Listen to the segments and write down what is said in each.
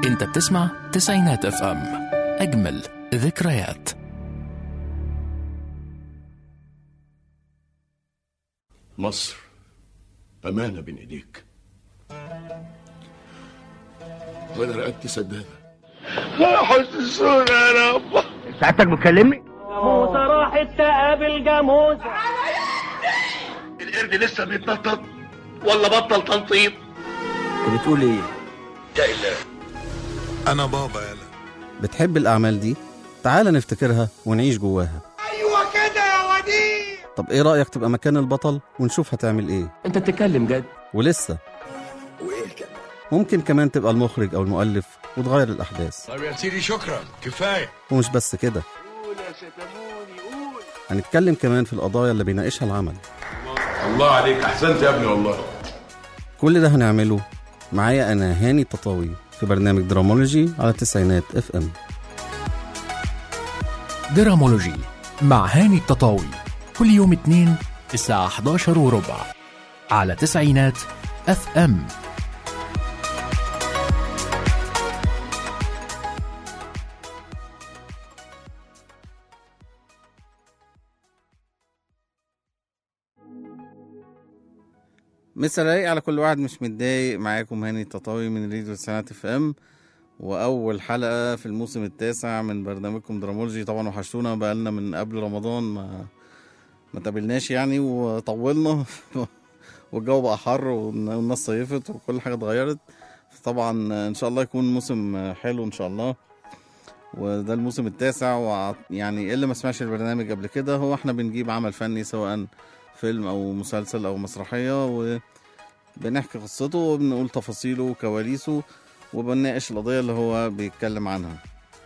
انت بتسمع تسعينات اف ام اجمل ذكريات مصر أمانة بين إيديك وأنا رقبتي سدادة حسسونا يا رب سعادتك بتكلمني؟ موسى راحت تقابل جاموس القرد لسه بيتنطط ولا بطل تنطيط انت بتقول ايه؟ يا إله أنا بابا يلا بتحب الأعمال دي؟ تعال نفتكرها ونعيش جواها أيوة كده يا وديع طب إيه رأيك تبقى مكان البطل ونشوف هتعمل إيه؟ انت بتتكلم جد ولسه وإيه كده؟ ممكن كمان تبقى المخرج أو المؤلف وتغير الأحداث طب يا سيدي شكرا كفاية ومش بس كده هنتكلم كمان في القضايا اللي بيناقشها العمل الله عليك أحسنت يا ابني والله كل ده هنعمله معايا أنا هاني التطاوي في برنامج درامولوجي على تسعينات اف ام درامولوجي مع هاني التطاوي كل يوم اثنين الساعة 11 وربع على تسعينات اف ام مسا رايق على كل واحد مش متضايق معاكم هاني التطاوي من راديو تسعينات اف ام واول حلقه في الموسم التاسع من برنامجكم درامولوجي طبعا وحشتونا بقالنا من قبل رمضان ما ما تقابلناش يعني وطولنا والجو بقى حر والناس صيفت وكل حاجه اتغيرت طبعا ان شاء الله يكون موسم حلو ان شاء الله وده الموسم التاسع ويعني اللي ما سمعش البرنامج قبل كده هو احنا بنجيب عمل فني سواء فيلم او مسلسل او مسرحيه وبنحكي قصته وبنقول تفاصيله وكواليسه وبنناقش القضيه اللي هو بيتكلم عنها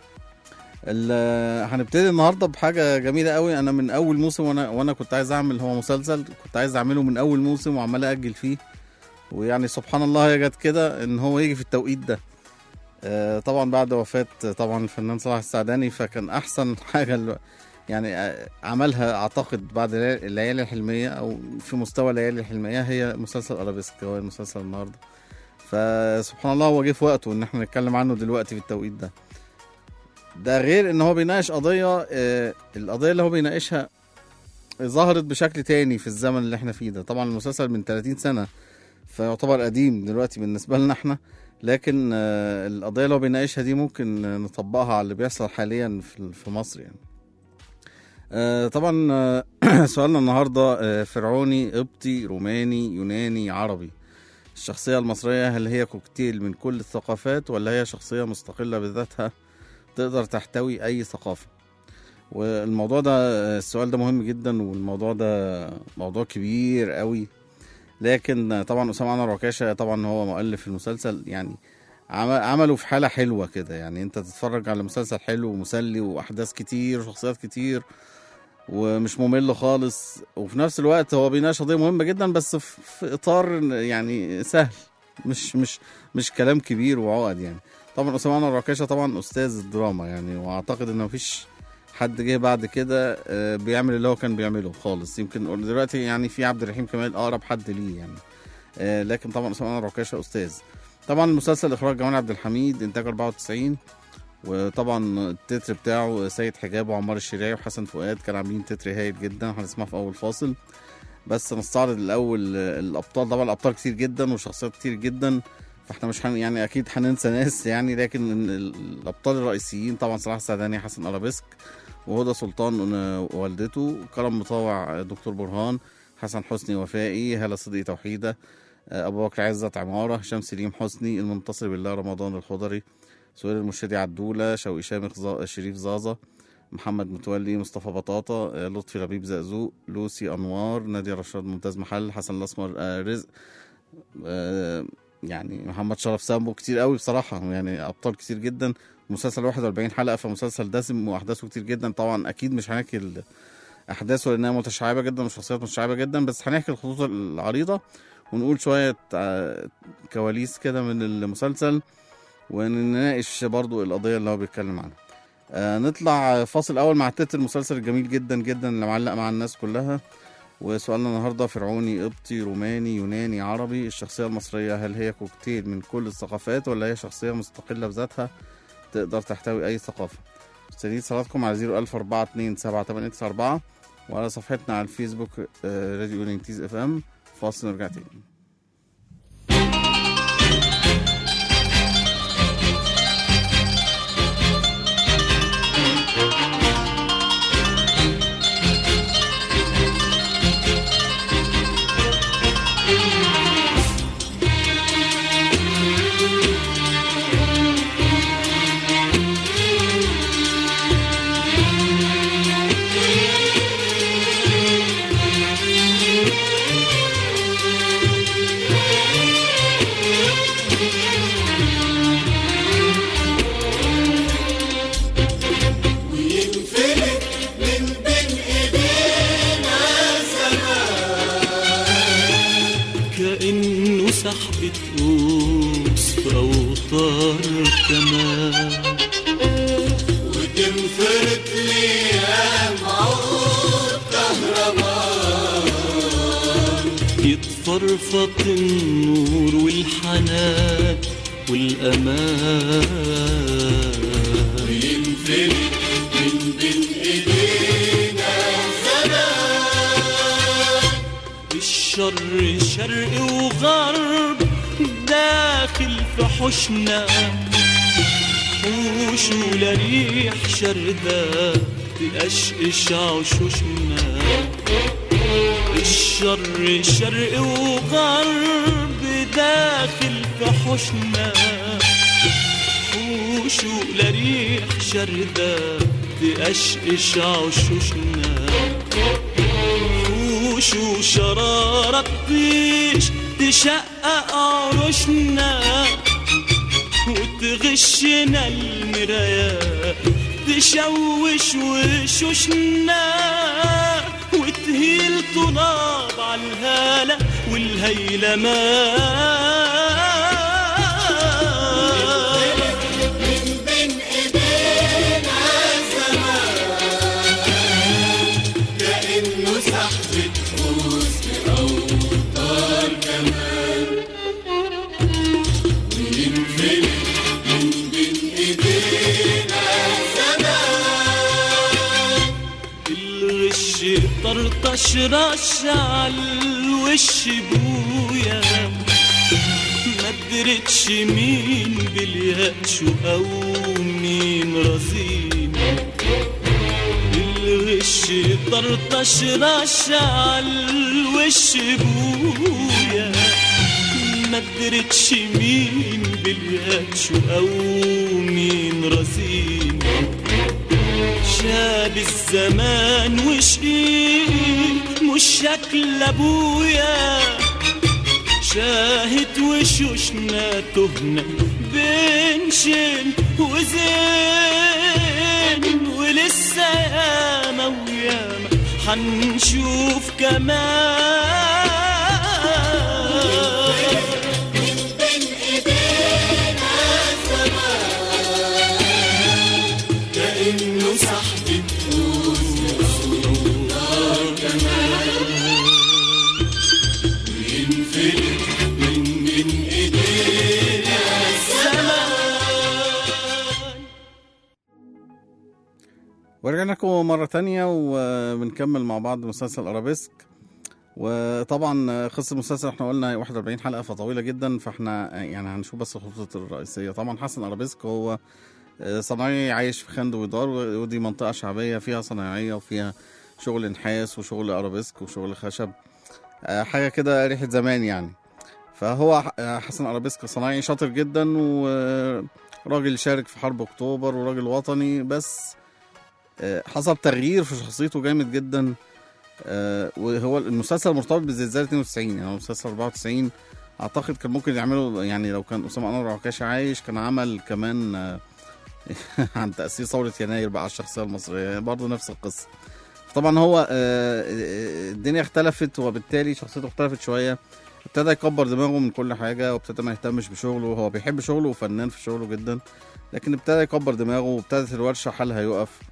ال- هنبتدي النهارده بحاجه جميله قوي انا من اول موسم وانا وانا كنت عايز اعمل هو مسلسل كنت عايز اعمله من اول موسم وعمال اجل فيه ويعني سبحان الله هي جت كده ان هو يجي في التوقيت ده آه، طبعا بعد وفاه طبعا الفنان صلاح السعداني فكان احسن حاجه الو- يعني آه، عملها اعتقد بعد ليالي- الليالي الحلميه او في مستوى الليالي الحلميه هي مسلسل ارابيسك هو المسلسل النهارده فسبحان الله هو جه في وقته ان احنا نتكلم عنه دلوقتي في التوقيت ده ده غير ان هو بيناقش قضيه آه، القضيه اللي هو بيناقشها ظهرت بشكل تاني في الزمن اللي احنا فيه ده طبعا المسلسل من 30 سنه فيعتبر قديم دلوقتي بالنسبه لنا احنا لكن آه، القضيه اللي هو بيناقشها دي ممكن آه، نطبقها على اللي بيحصل حاليا في في مصر يعني آه، طبعا آه، سؤالنا النهارده آه، فرعوني قبطي روماني يوناني عربي الشخصية المصرية هل هي كوكتيل من كل الثقافات ولا هي شخصية مستقلة بذاتها تقدر تحتوي أي ثقافة والموضوع ده السؤال ده مهم جدا والموضوع ده موضوع كبير قوي لكن طبعا أسامة أنور عكاشة طبعا هو مؤلف المسلسل يعني عمل عمله في حالة حلوة كده يعني انت تتفرج على مسلسل حلو ومسلي وأحداث كتير وشخصيات كتير ومش ممل خالص وفي نفس الوقت هو بيناقش قضيه مهمه جدا بس في في اطار يعني سهل مش مش مش كلام كبير وعقد يعني طبعا اسامه انور عكاشه طبعا استاذ الدراما يعني واعتقد ان مفيش حد جه بعد كده آه، بيعمل اللي هو كان بيعمله خالص يمكن دلوقتي يعني في عبد الرحيم كمال اقرب حد ليه يعني آه، لكن طبعا اسامه انور عكاشه استاذ طبعا المسلسل اخراج جمال عبد الحميد انتاج 94 وطبعا التتر بتاعه سيد حجاب وعمار الشريعي وحسن فؤاد كانوا عاملين تتر هايل جدا هنسمعه في اول فاصل بس نستعرض الاول الابطال طبعا الابطال كتير جدا وشخصيات كتير جدا فاحنا مش هن يعني اكيد هننسى ناس يعني لكن الابطال الرئيسيين طبعا صلاح السعداني حسن ارابيسك وهدى سلطان والدته كرم مطاوع دكتور برهان حسن حسني وفائي هلا صديقي توحيده ابو بكر عزت عماره هشام سليم حسني المنتصر بالله رمضان الخضري سهير المرشدي عدولة شوقي شامخ زا... شريف زازا محمد متولي مصطفى بطاطا آه، لطفي لبيب زقزوق لوسي انوار نادية رشاد ممتاز محل حسن الاسمر آه، رزق آه، يعني محمد شرف سامبو كتير قوي بصراحة يعني ابطال كتير جدا مسلسل 41 حلقة فمسلسل دسم واحداثه كتير جدا طبعا اكيد مش هنحكي ال- احداثه لانها متشعبة جدا وشخصيات متشعبة جدا بس هنحكي الخطوط العريضة ونقول شوية آه، كواليس كده من المسلسل ونناقش برضو القضية اللي هو بيتكلم عنها آه نطلع فاصل أول مع التتر المسلسل الجميل جدا جدا اللي معلق مع الناس كلها وسؤالنا النهارده فرعوني قبطي روماني يوناني عربي الشخصيه المصريه هل هي كوكتيل من كل الثقافات ولا هي شخصيه مستقله بذاتها تقدر تحتوي اي ثقافه مستنيين صلاتكم على 01427 وعلى صفحتنا على الفيسبوك آه، راديو نينتيز اف ام فاصل نرجع تاني كأنه سحبة قوس في أوتار كمان وتنفرد لي عود كهرباء يتفرفط النور والحنان والأمان ينفرد من بين ايدينا زمان الشر شرق وغرب داخل في حوشنا حوش ولا ريح شردة تقشقش عشوشنا الشر شرق وغرب داخل في حوشنا حوش ولا ريح شردة تقشقش عشوشنا وش وشرارة تطيش تشقق عروشنا وتغشنا المرايات تشوش وشوشنا وتهيل طناب على الهالة والهيلمان من بين ايدينا زمان كأنه سحبة حزن أوتار كمان وينفلت من بين ايدينا زمان الغش طرطش رش عالوش بويا ما درتش مين باليأس او مين رزين الغش طرطش رش عالوش بويا ما درتش مين باليأس او مين رزين شاب الزمان وشقيق مش شكل ابويا شاهد وشوشنا تهنا بين شين وزين ولسه ياما وياما حنشوف كمان من بين ايدينا زمان كأنه سحبة حزن أوتار كمان وينفلت من بين ايدينا زمان ورجعنا لكم مرة تانية وبنكمل مع بعض مسلسل أرابيسك وطبعا قصة المسلسل احنا قلنا 41 حلقة فطويلة جدا فاحنا يعني هنشوف بس الخطوط الرئيسية طبعا حسن أرابيسك هو صنايعي عايش في خند ودار ودي منطقة شعبية فيها صنايعية وفيها شغل نحاس وشغل أرابيسك وشغل خشب آه، حاجة كده ريحة زمان يعني فهو ح- حسن أرابيسك صنايعي شاطر جدا وراجل شارك في حرب أكتوبر وراجل وطني بس آه، حصل تغيير في شخصيته جامد جدا آه، وهو المسلسل مرتبط بزلزال 92 يعني هو مسلسل 94 اعتقد كان ممكن يعملوا يعني لو كان اسامه انور عكاشه عايش كان عمل كمان آه، عن تاثير ثوره يناير بقى على الشخصيه المصريه برضه نفس القصه طبعا هو آه، آه، الدنيا اختلفت وبالتالي شخصيته اختلفت شويه ابتدى يكبر دماغه من كل حاجه وابتدى ما يهتمش بشغله هو بيحب شغله وفنان في شغله جدا لكن ابتدى يكبر دماغه وابتدت الورشه حالها يقف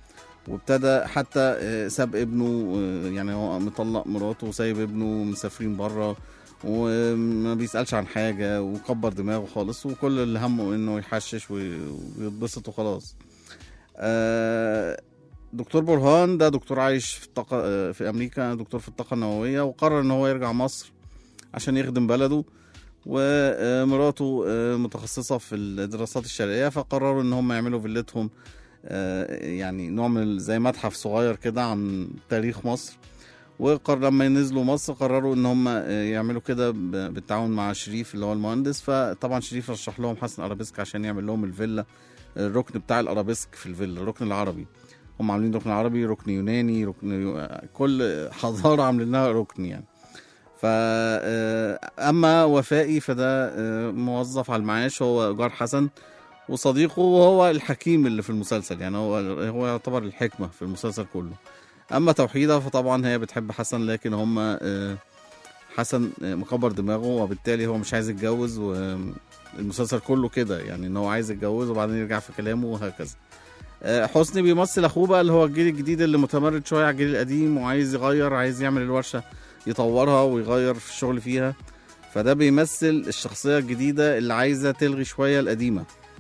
وابتدى حتى آه، ساب ابنه آه، يعني هو مطلق مراته وسايب ابنه مسافرين بره وما بيسألش عن حاجة وكبر دماغه خالص وكل اللي همه انه يحشش وي- ويتبسط وخلاص آه، دكتور برهان ده دكتور عايش في الطاقة آه، في أمريكا دكتور في الطاقة النووية وقرر إن هو يرجع مصر عشان يخدم بلده ومراته آه، متخصصة في الدراسات الشرقية فقرروا إن هم يعملوا فيلتهم آه، يعني نوع من زي متحف صغير كده عن تاريخ مصر وقر لما ينزلوا مصر قرروا ان هم آه، يعملوا كده ب- بالتعاون مع شريف اللي هو المهندس فطبعا شريف رشح لهم حسن ارابيسك عشان يعمل لهم الفيلا الركن بتاع الارابيسك في الفيلا الركن العربي هم عاملين ركن عربي ركن يوناني ركن يو... كل حضاره عاملين لها ركن يعني ف آه، اما وفائي فده آه، موظف على المعاش هو جار حسن وصديقه وهو الحكيم اللي في المسلسل يعني هو هو يعتبر الحكمه في المسلسل كله اما توحيده فطبعا هي بتحب حسن لكن هم آه، حسن آه، مكبر دماغه وبالتالي هو مش عايز يتجوز والمسلسل كله كده يعني ان هو عايز يتجوز وبعدين يرجع في كلامه وهكذا آه، حسني بيمثل اخوه بقى اللي هو الجيل الجديد اللي متمرد شويه على الجيل القديم وعايز يغير عايز يعمل الورشه يطورها ويغير في الشغل فيها فده بيمثل الشخصيه الجديده اللي عايزه تلغي شويه القديمه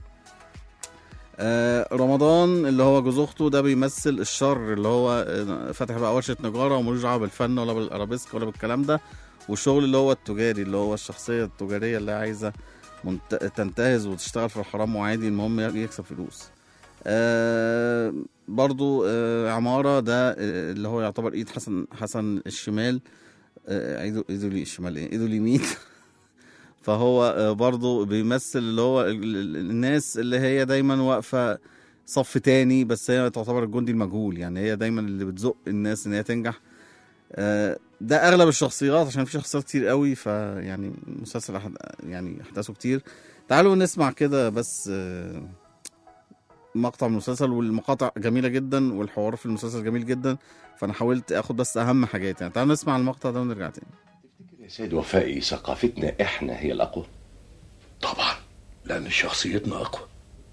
آه، رمضان اللي هو جوز اخته ده بيمثل الشر اللي هو آه، فاتح بقى ورشه نجاره وملوش دعوه بالفن ولا بالارابيسك ولا بالكلام ده والشغل اللي هو التجاري اللي هو الشخصيه التجاريه اللي عايزه منت... تنتهز وتشتغل في الحرام وعادي المهم يكسب فلوس آه برضو آه عمارة ده آه اللي هو يعتبر ايد حسن حسن الشمال آه ايده ايده لي- الشمال ايه ايده اليمين فهو آه برضو بيمثل اللي هو ال- ال- الناس اللي هي دايما واقفة صف تاني بس هي تعتبر الجندي المجهول يعني هي دايما اللي بتزق الناس ان هي تنجح آه، ده اغلب الشخصيات عشان في شخصيات كتير قوي فيعني مسلسل أحد يعني احداثه كتير تعالوا نسمع كده بس آه، مقطع من المسلسل والمقاطع جميله جدا والحوار في المسلسل جميل جدا فانا حاولت اخد بس اهم حاجات يعني تعالوا نسمع المقطع ده ونرجع تاني يا سيد وفائي ثقافتنا احنا هي الاقوى طبعا لان شخصيتنا اقوى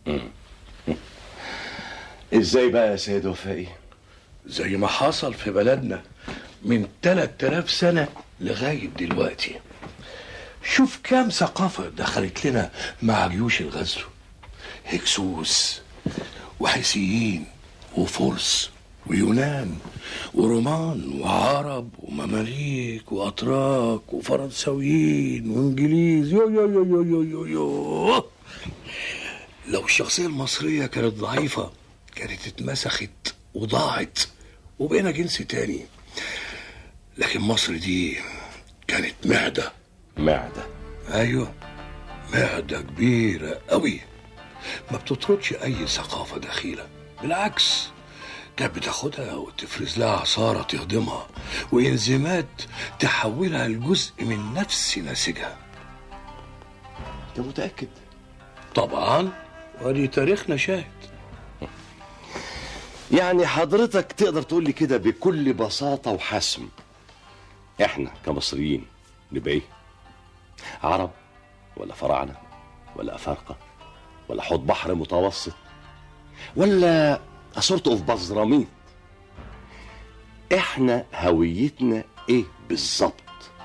ازاي بقى يا سيد وفائي زي ما حصل في بلدنا من 3000 سنة لغاية دلوقتي شوف كام ثقافة دخلت لنا مع جيوش الغزو هكسوس وحيسيين وفرس ويونان ورومان وعرب ومماليك واتراك وفرنساويين وانجليز يو يو يو يو يو يو, يو. لو الشخصية المصرية كانت ضعيفة كانت اتمسخت وضاعت وبقينا جنس تاني لكن مصر دي كانت معدة معدة ايوه معدة كبيرة قوي ما بتطردش اي ثقافة دخيلة بالعكس كانت بتاخدها وتفرز لها عصارة تهضمها وإنزيمات تحولها لجزء من نفس نسيجها انت متأكد طبعا ودي تاريخنا شاهد يعني حضرتك تقدر تقول لي كده بكل بساطة وحسم احنا كمصريين نبقى ايه عرب ولا فراعنة ولا أفارقة ولا حوض بحر متوسط ولا أسورت اوف بزراميط احنا هويتنا ايه بالظبط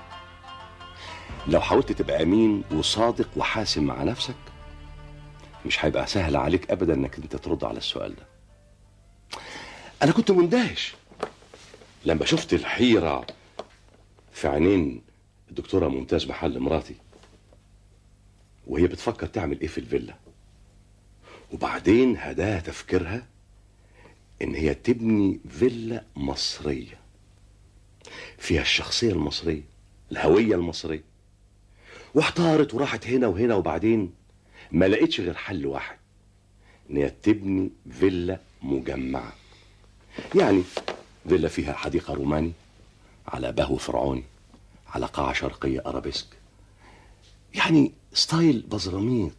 لو حاولت تبقى امين وصادق وحاسم مع نفسك مش هيبقى سهل عليك ابدا انك انت ترد على السؤال ده انا كنت مندهش لما شفت الحيرة في عينين الدكتورة ممتاز محل مراتي وهي بتفكر تعمل ايه في الفيلا وبعدين هداها تفكيرها ان هي تبني فيلا مصرية فيها الشخصية المصرية الهوية المصرية واحتارت وراحت هنا وهنا وبعدين ما لقيتش غير حل واحد ان هي تبني فيلا مجمعة يعني فيلا فيها حديقة روماني على بهو فرعوني على قاعة شرقية أرابيسك يعني ستايل بزراميط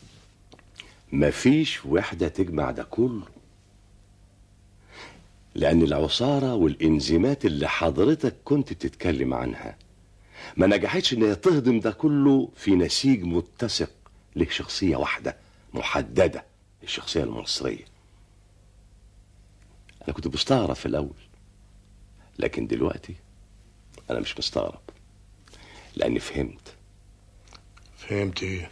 مفيش وحدة تجمع ده كله لأن العصارة والإنزيمات اللي حضرتك كنت بتتكلم عنها ما نجحتش إن هي تهضم ده كله في نسيج متسق له شخصية واحدة محددة الشخصية المصرية انا كنت مستغرب في الاول لكن دلوقتي انا مش مستغرب لاني فهمت فهمت ايه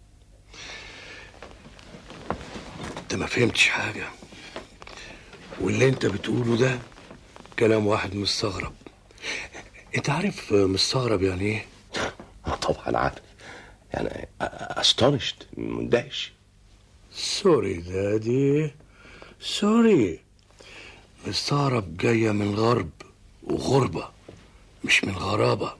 انت ما فهمتش حاجة واللي انت بتقوله ده كلام واحد مستغرب انت عارف مستغرب يعني ايه آه طبعا عارف يعني استونشت مندهش سوري دادي سوري مستغرب جاية من غرب وغربة مش من غرابة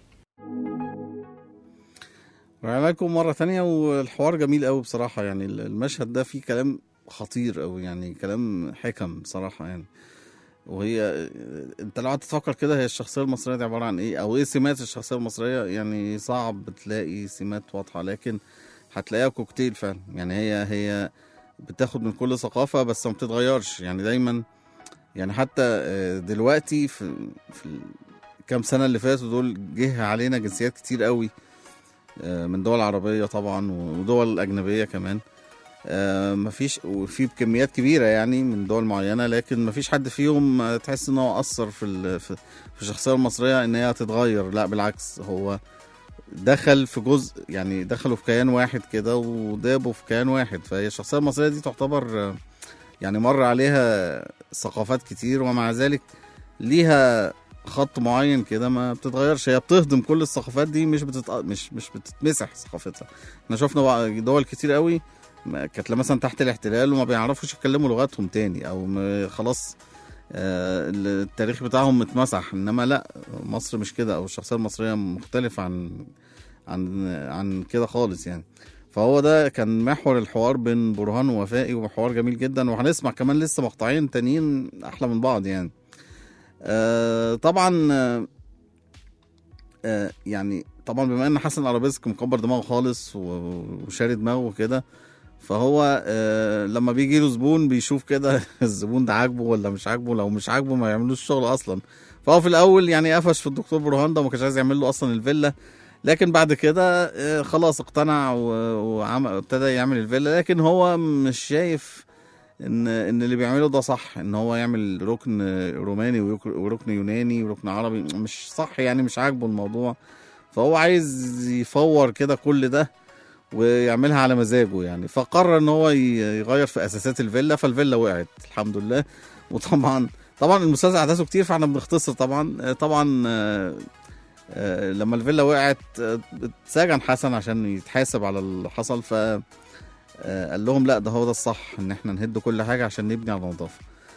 رجعنا لكم مرة تانية والحوار جميل قوي بصراحة يعني المشهد ده فيه كلام خطير قوي يعني كلام حكم بصراحة يعني وهي انت لو قعدت تفكر كده هي الشخصية المصرية دي عبارة عن ايه او ايه سمات الشخصية المصرية يعني صعب تلاقي سمات واضحة لكن هتلاقيها كوكتيل فعلا يعني هي هي بتاخد من كل ثقافة بس ما بتتغيرش يعني دايما يعني حتى آه، دلوقتي في في الكام سنة اللي فاتوا دول جه علينا جنسيات كتير قوي آه، من دول عربية طبعا ودول أجنبية كمان آه، مفيش وفي بكميات كبيرة يعني من دول معينة لكن مفيش حد فيهم آه، تحس ان هو أثر في ال- في في الشخصية المصرية ان هي تتغير لا بالعكس هو دخل في جزء يعني دخلوا في كيان واحد كده ودابوا في كيان واحد فهي الشخصية المصرية دي تعتبر آه، يعني مر عليها ثقافات كتير ومع ذلك ليها خط معين كده ما بتتغيرش هي بتهضم كل الثقافات دي مش بتت... مش مش بتتمسح ثقافتها احنا شفنا بقى دول كتير قوي ما- كانت مثلا تحت الاحتلال وما بيعرفوش يتكلموا لغتهم تاني او م- خلاص آه، التاريخ بتاعهم اتمسح انما لا مصر مش كده او الشخصيه المصريه مختلفه عن عن عن كده خالص يعني فهو ده كان محور الحوار بين برهان ووفائي وحوار جميل جدا وهنسمع كمان لسه مقطعين تانيين احلى من بعض يعني آه طبعا آه آه يعني طبعا بما ان حسن ارابيسك مكبر دماغه خالص و- وشاري دماغه كده فهو آه لما بيجي له زبون بيشوف كده الزبون ده عاجبه ولا مش عاجبه لو مش عاجبه ما يعملوش الشغل اصلا فهو في الاول يعني قفش في الدكتور برهان ده وما كانش عايز يعمل له اصلا الفيلا لكن بعد كده آه، خلاص اقتنع وابتدى يعمل الفيلا لكن هو مش شايف ان ان اللي بيعمله ده صح ان هو يعمل ركن روماني ويك- وركن يوناني وركن عربي مش صح يعني مش عاجبه الموضوع فهو عايز يفور كده كل ده ويعملها على مزاجه يعني فقرر ان هو ي- يغير في اساسات الفيلا فالفيلا وقعت الحمد لله وطبعا طبعا المسلسل احداثه كتير فاحنا بنختصر طبعا آه، طبعا آه، آه، لما الفيلا وقعت آه، اتسجن حسن عشان يتحاسب على اللي حصل ف آه، قال لهم لا ده هو ده الصح ان احنا نهد كل حاجه عشان نبني على نظافه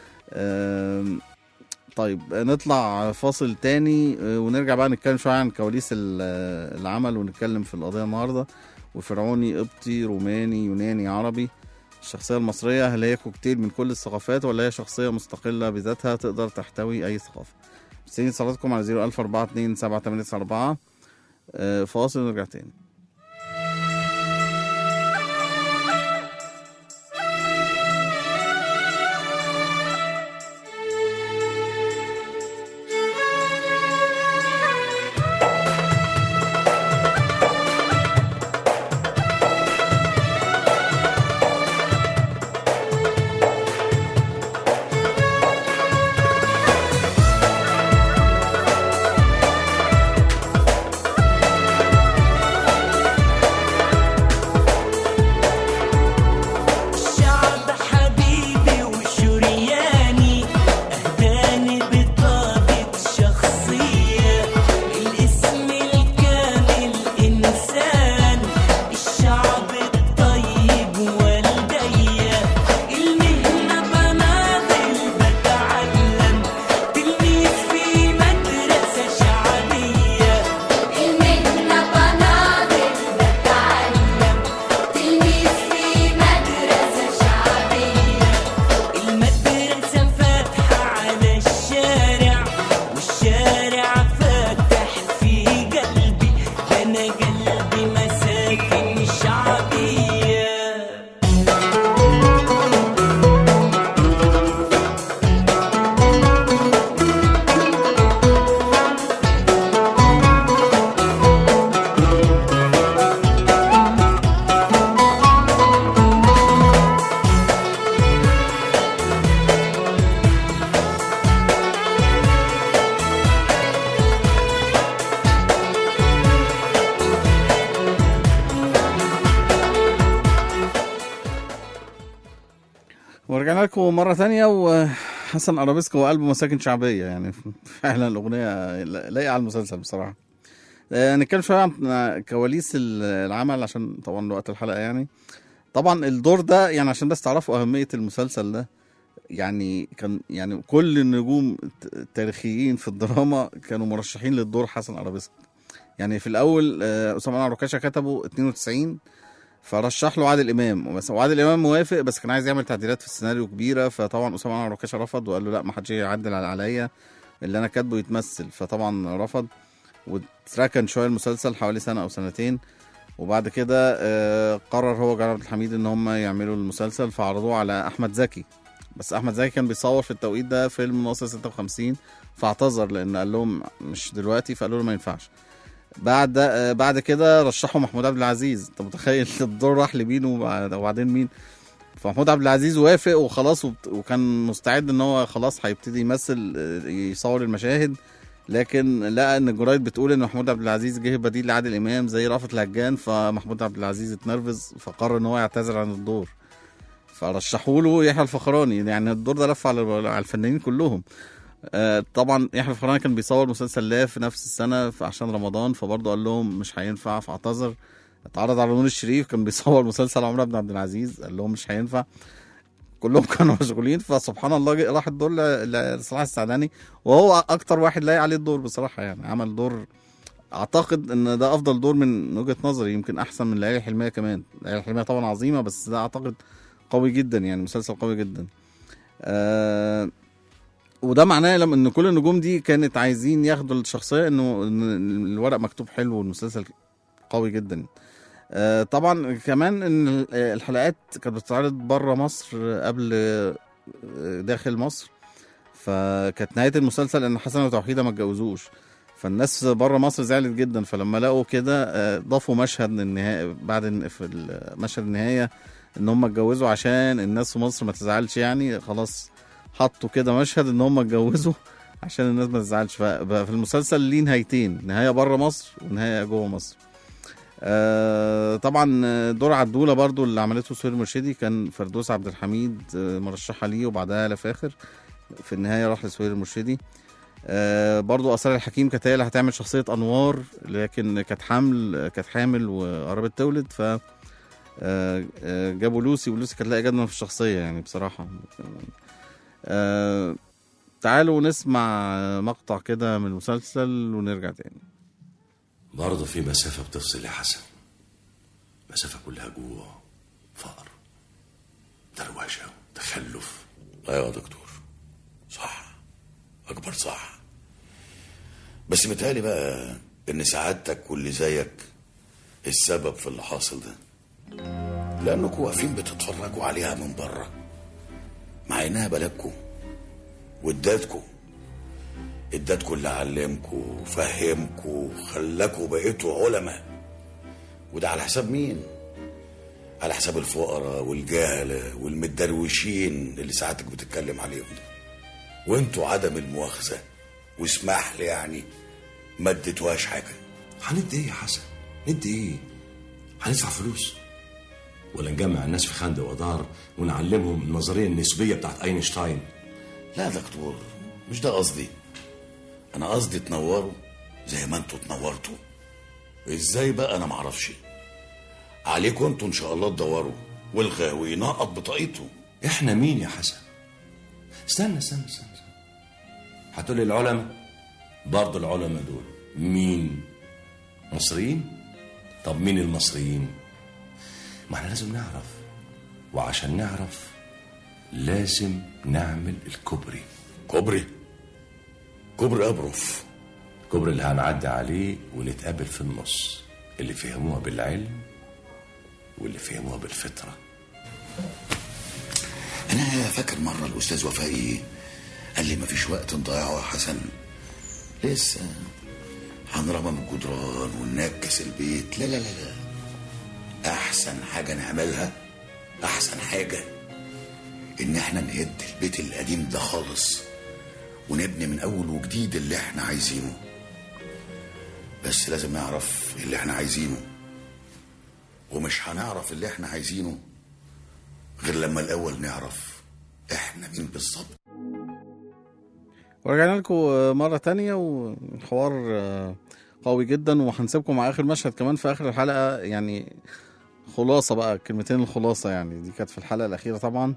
آم، طيب آه، نطلع فاصل تاني آه، ونرجع بقى نتكلم شويه عن كواليس ال- آه، العمل ونتكلم في القضيه النهارده وفرعوني قبطي روماني يوناني عربي الشخصية المصرية هل هي كوكتيل من كل الثقافات ولا هي شخصية مستقلة بذاتها تقدر تحتوي أي ثقافة؟ مستنيين اتصالاتكم على 01042 7894 آه، فاصل ونرجع تاني الشعب حبيبي وشرياني أهداني بطاقة شخصية الاسم الكامل إنسان الشعب الطيب والدية المهنة بناضل بتعلم تلميذ في مدرسة شعبية المهنة بناضل بتعلم تلميذ في مدرسة شعبية المدرسة فاتحة على الشارع والشارع فاتح في قلبي ده أنا قلبي مساكن شعبية ورجعنا لكم مرة تانية وحسن أرابيسك هو قلب مساكن شعبية يعني فعلا الأغنية لايقة على المسلسل بصراحة آه، نتكلم شوية عن كواليس العمل عشان طبعا وقت الحلقة يعني طبعا الدور ده يعني عشان بس تعرفوا أهمية المسلسل ده يعني كان يعني كل النجوم الت- التاريخيين في الدراما كانوا مرشحين للدور حسن أرابيسك يعني في الأول آه، أسامة أنور عكاشة كتبه 92 فرشح له عادل امام بس وعادل امام موافق بس كان عايز يعمل تعديلات في السيناريو كبيره فطبعا اسامه انور عكاشه رفض وقال له لا ما حدش يعدل على- عليا اللي انا كاتبه يتمثل فطبعا رفض واتركن شويه المسلسل حوالي سنه او سنتين وبعد كده آه، قرر هو جلال عبد الحميد ان هم يعملوا المسلسل فعرضوه على احمد زكي بس احمد زكي كان بيصور في التوقيت ده فيلم ناصر 56 فاعتذر لان قال لهم مش دلوقتي فقالوا له ما ينفعش بعد آه، بعد كده رشحوا محمود عبد العزيز انت متخيل الدور راح لمين وبعد- وبعدين مين فمحمود عبد العزيز وافق وخلاص وبت- وكان مستعد ان هو خلاص هيبتدي يمثل آه، يصور المشاهد لكن لقى ان الجرايد بتقول ان محمود عبد العزيز جه بديل لعادل امام زي رأفت الهجان فمحمود عبد العزيز اتنرفز فقرر ان هو يعتذر عن الدور فرشحوا له يحيى الفخراني يعني الدور ده لف على على الفنانين كلهم آه، طبعا يحيى الفخراني كان بيصور مسلسل لا في نفس السنه في عشان رمضان فبرضه قال لهم مش هينفع فاعتذر اتعرض على نور الشريف كان بيصور مسلسل عمر بن عبد العزيز قال لهم مش هينفع كلهم كانوا مشغولين فسبحان الله جه- راح الدور ل- لصلاح السعداني وهو اكتر واحد لاقي عليه الدور بصراحه يعني عمل دور اعتقد ان ده افضل دور من وجهه نظري يمكن احسن من ليالي الحلميه كمان ليالي الحلميه طبعا عظيمه بس ده اعتقد قوي جدا يعني مسلسل قوي جدا آه وده معناه لما ان كل النجوم دي كانت عايزين ياخدوا الشخصيه انه إن الورق مكتوب حلو والمسلسل قوي جدا آه طبعا كمان ان ال- الحلقات كانت بتتعرض بره مصر قبل آه، داخل مصر فكانت نهايه المسلسل ان حسن وتوحيده ما اتجوزوش فالناس بره مصر زعلت جدا فلما لقوا كده آه، ضافوا مشهد النهايه بعد الن- في ال- مشهد النهايه ان هم اتجوزوا عشان الناس في مصر ما تزعلش يعني خلاص حطوا كده مشهد ان هم اتجوزوا عشان الناس ما تزعلش فبقى في المسلسل ليه نهايتين نهايه بره مصر ونهايه جوه مصر آه طبعا آه، دور عدوله برضو اللي عملته سهير مرشدي كان فردوس عبد الحميد آه، مرشحه ليه وبعدها لفاخر في النهايه راح لسهير المرشدي آه برضو اثار الحكيم كانت هي اللي هتعمل شخصيه انوار لكن كانت حمل كانت حامل وقربت تولد ف آه، آه، جابوا لوسي ولوسي كانت لاقيه جدمه في الشخصيه يعني بصراحه آه تعالوا نسمع مقطع كده من المسلسل ونرجع تاني برضه في مسافة بتفصل يا حسن مسافة كلها جوع فقر دروشة تخلف ايوه يا دكتور صح اكبر صح بس متهيألي بقى ان سعادتك واللي زيك السبب في اللي حاصل ده لانكم واقفين بتتفرجوا عليها من بره مع انها بلدكم واداتكم اداتكم اللي علمكم وفهمكم وخلاكوا بقيتوا علماء وده على حساب مين على حساب الفقراء والجهلة والمتدروشين اللي ساعتك بتتكلم عليهم ده وانتوا عدم المؤاخذة واسمح لي يعني ما اديتوهاش حاجة هندي ايه يا حسن؟ ندي ايه؟ هندفع فلوس ولا نجمع الناس في خندق ودار ونعلمهم النظرية النسبية بتاعت أينشتاين لا يا دكتور مش ده قصدي انا قصدي تنوروا زي ما انتوا تنورتوا ازاي بقى انا معرفش عليكم انتوا ان شاء الله تدوروا والغاوي ينقط بطاقته احنا مين يا حسن؟ استنى استنى استنى, استنى. هتقولي العلماء برضه العلماء دول مين؟ مصريين؟ طب مين المصريين؟ ما احنا لازم نعرف وعشان نعرف لازم نعمل الكوبري كوبري كوبري ابرف الكوبري اللي هنعدي عليه ونتقابل في النص اللي فهموها بالعلم واللي فهموها بالفطره انا فاكر مره الاستاذ وفائي قال لي مفيش وقت نضيعه يا حسن لسه هنرمم الجدران وننكس البيت لا لا لا لا احسن حاجه نعملها احسن حاجه ان احنا نهد البيت القديم ده خالص ونبني من اول وجديد اللي احنا عايزينه بس لازم نعرف اللي احنا عايزينه ومش هنعرف اللي احنا عايزينه غير لما الاول نعرف احنا مين بالظبط ورجعنا لكم مرة تانية والحوار آه، قوي جدا وهنسيبكم مع آخر مشهد كمان في آخر الحلقة يعني خلاصة بقى كلمتين الخلاصة يعني دي كانت في الحلقة الأخيرة طبعا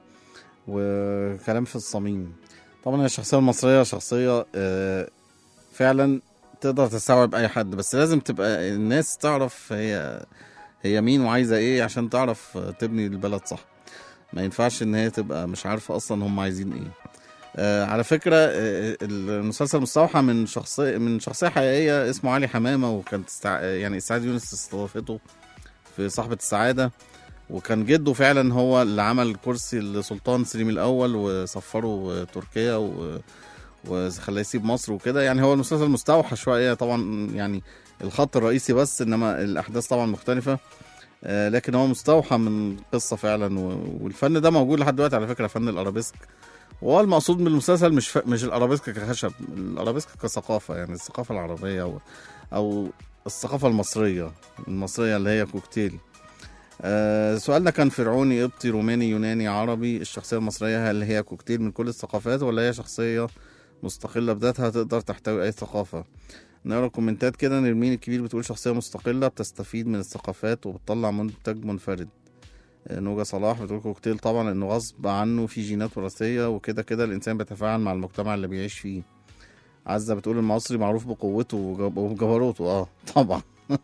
وكلام في الصميم طبعا هي الشخصية المصرية شخصية آه، فعلا تقدر تستوعب أي حد بس لازم تبقى الناس تعرف هي هي مين وعايزة إيه عشان تعرف تبني البلد صح ما ينفعش إن هي تبقى مش عارفة أصلا هم عايزين إيه آه على فكرة آه المسلسل مستوحى من شخصية من شخصية حقيقية اسمه علي حمامة وكانت استع... يعني إسعاد يونس استضافته في صاحبة السعادة وكان جده فعلا هو اللي عمل كرسي لسلطان سليم الأول وسفره تركيا و... وخلاه يسيب مصر وكده يعني هو المسلسل مستوحى شوية طبعا يعني الخط الرئيسي بس إنما الأحداث طبعا مختلفة آه لكن هو مستوحى من قصة فعلا و... والفن ده موجود لحد دلوقتي على فكرة فن الأرابيسك وهو المقصود من المسلسل مش ف... مش الارابيسك كخشب الارابيسك كثقافه يعني الثقافه العربيه او او الثقافه المصريه المصريه اللي هي كوكتيل آه سؤالنا كان فرعوني قبطي روماني يوناني عربي الشخصيه المصريه هل هي كوكتيل من كل الثقافات ولا هي شخصيه مستقله بذاتها تقدر تحتوي اي ثقافه نقرا كومنتات كده نرمين الكبير بتقول شخصيه مستقله بتستفيد من الثقافات وبتطلع منتج منفرد نوجا صلاح بتقول كوكتيل طبعا انه غصب عنه في جينات وراثيه وكده كده الانسان بيتفاعل مع المجتمع اللي بيعيش فيه عزه بتقول المصري معروف بقوته وجب- وجبروته اه طبعا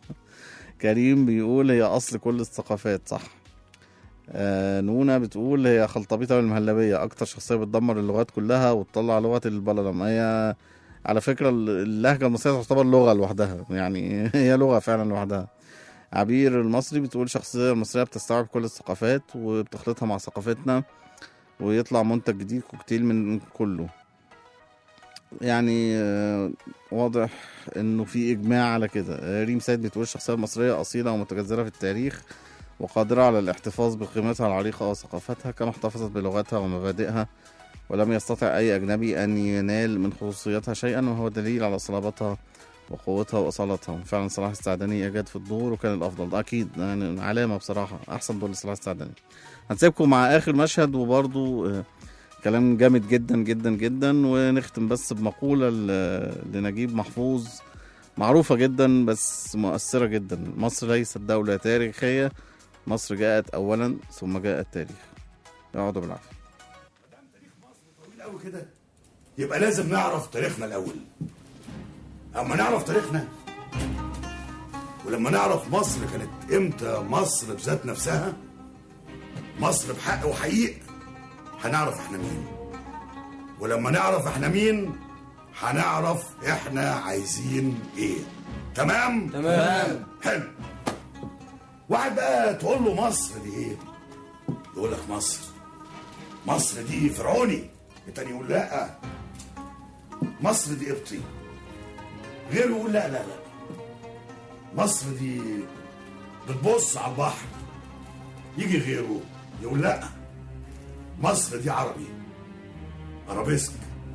كريم بيقول هي اصل كل الثقافات صح آه نونا بتقول هي خلطبيطه والمهلبيه اكتر شخصيه بتدمر اللغات كلها وتطلع لغه البلدم هي على فكره اللهجه المصريه تعتبر لغه لوحدها يعني هي لغه فعلا لوحدها عبير المصري بتقول الشخصية المصرية بتستوعب كل الثقافات وبتخلطها مع ثقافتنا ويطلع منتج جديد كوكتيل من كله يعني آه، واضح انه في اجماع على كده آه، ريم سيد بتقول الشخصية المصرية اصيلة ومتجذرة في التاريخ وقادرة على الاحتفاظ بقيمتها العريقة وثقافتها كما احتفظت بلغتها ومبادئها ولم يستطع أي أجنبي أن ينال من خصوصيتها شيئا وهو دليل على صلابتها وقوتها واصالتها فعلا صلاح السعدني اجاد في الدور وكان الافضل ده اكيد يعني علامه بصراحه احسن دور لصلاح السعدني هنسيبكم مع اخر مشهد وبرضو آه، كلام جامد جدا جدا جدا ونختم بس بمقوله ل- لنجيب محفوظ معروفه جدا بس مؤثره جدا مصر ليست دوله تاريخيه مصر جاءت اولا ثم جاء التاريخ يقعدوا بالعافيه طويل قوي كده يبقى لازم نعرف تاريخنا الاول اما نعرف تاريخنا ولما نعرف مصر كانت امتى مصر بذات نفسها مصر بحق وحقيق هنعرف احنا مين ولما نعرف احنا مين هنعرف احنا عايزين ايه تمام تمام حلو واحد بقى تقول له مصر دي ايه يقول لك مصر مصر دي فرعوني التاني يقول لا مصر دي قبطي غيره يقول لا لا لا مصر دي بتبص على البحر يجي غيره يقول لا مصر دي عربي ارابيسك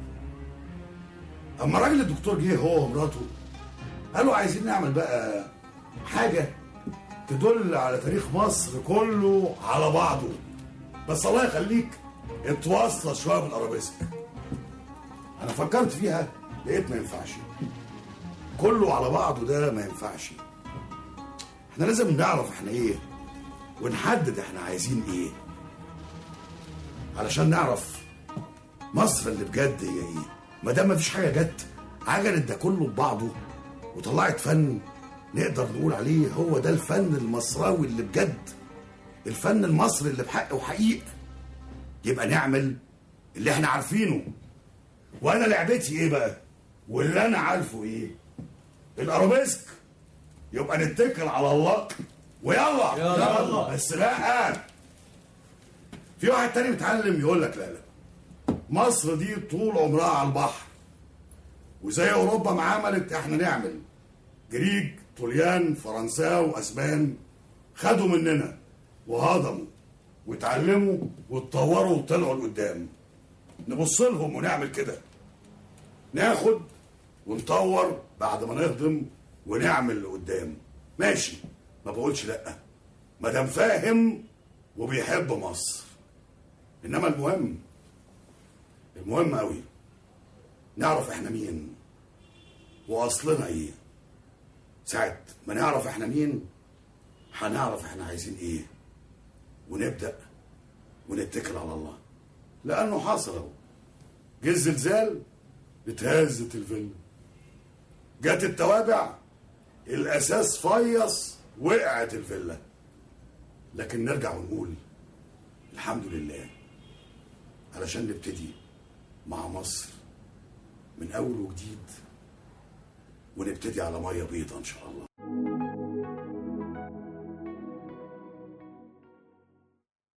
اما راجل الدكتور جه هو ومراته قالوا عايزين نعمل بقى حاجه تدل على تاريخ مصر كله على بعضه بس الله يخليك اتواصل شويه بالارابيسك انا فكرت فيها لقيت ما ينفعش كله على بعضه ده ما ينفعش احنا لازم نعرف احنا ايه ونحدد احنا عايزين ايه علشان نعرف مصر اللي بجد هي ايه ما دام مفيش حاجه جت عجلت ده كله ببعضه وطلعت فن نقدر نقول عليه هو ده الفن المصراوي اللي بجد الفن المصري اللي بحق وحقيق يبقى نعمل اللي احنا عارفينه وانا لعبتي ايه بقى واللي انا عارفه ايه الارابيسك يبقى نتكل على الله ويلا يلا بس لا في واحد تاني متعلم يقول لك لا لا مصر دي طول عمرها على البحر وزي اوروبا ما عملت احنا نعمل جريج طليان فرنساو اسبان خدوا مننا وهضموا واتعلموا واتطوروا وطلعوا لقدام نبص لهم ونعمل كده ناخد ونطور بعد ما نهضم ونعمل لقدام ماشي ما بقولش لا ما دام فاهم وبيحب مصر انما المهم المهم قوي نعرف احنا مين واصلنا ايه ساعة ما نعرف احنا مين هنعرف احنا عايزين ايه ونبدأ ونتكل على الله لأنه حصل اهو جه الزلزال اتهزت الفيلا جت التوابع الأساس فيص وقعت الفيلا لكن نرجع ونقول الحمد لله علشان نبتدي مع مصر من أول وجديد ونبتدي على مية بيضة إن شاء الله